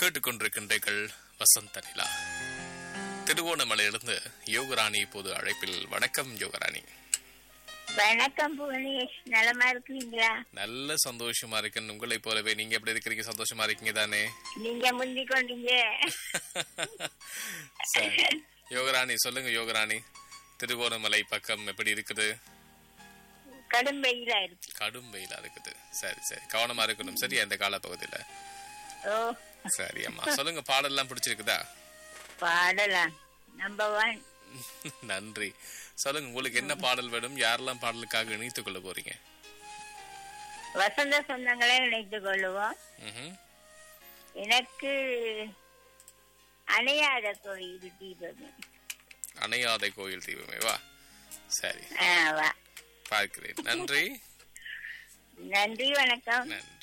கேட்டுக்கொண்டிருக்கின்றீர்கள் வசந்த நிலா திருவோணமலையிலிருந்து யோகராணி இப்போது அழைப்பில் வணக்கம் யோகராணி வணக்கம் புவனேஷ் நலமா இருக்கிறீங்களா நல்ல சந்தோஷமா இருக்கேன் உங்களை போலவே நீங்க எப்படி இருக்கிறீங்க சந்தோஷமா இருக்கீங்க தானே நீங்க முந்தி கொண்டீங்க சரி யோகராணி சொல்லுங்க யோகராணி திருவோணமலை பக்கம் எப்படி இருக்குது கடும் வெயிலா இருக்கு கடும் வெயிலா இருக்குது சரி சரி கவனமா இருக்கணும் சரியா இந்த கால பகுதியில ஓ சரி அம்மா சொல்லுங்க பாடல்லாம் பிடிச்சிருக்குதா பாடலாம் நம்பர் ஒன் நன்றி சொல்லுங்க உங்களுக்கு என்ன பாடல் வேணும் யாரெல்லாம் பாடலுக்காக இணைத்துக் கொள்ள போறீங்க வசந்த சொந்தங்களை இணைத்துக் கொள்ளுவோம் ம்ஹும். எனக்கு அணையாத கோயில் தீபம் அணையாதை கோயில் தீபமே வா சரி ஆ, வா பார்க்கிறேன் நன்றி நன்றி வணக்கம் நன்றி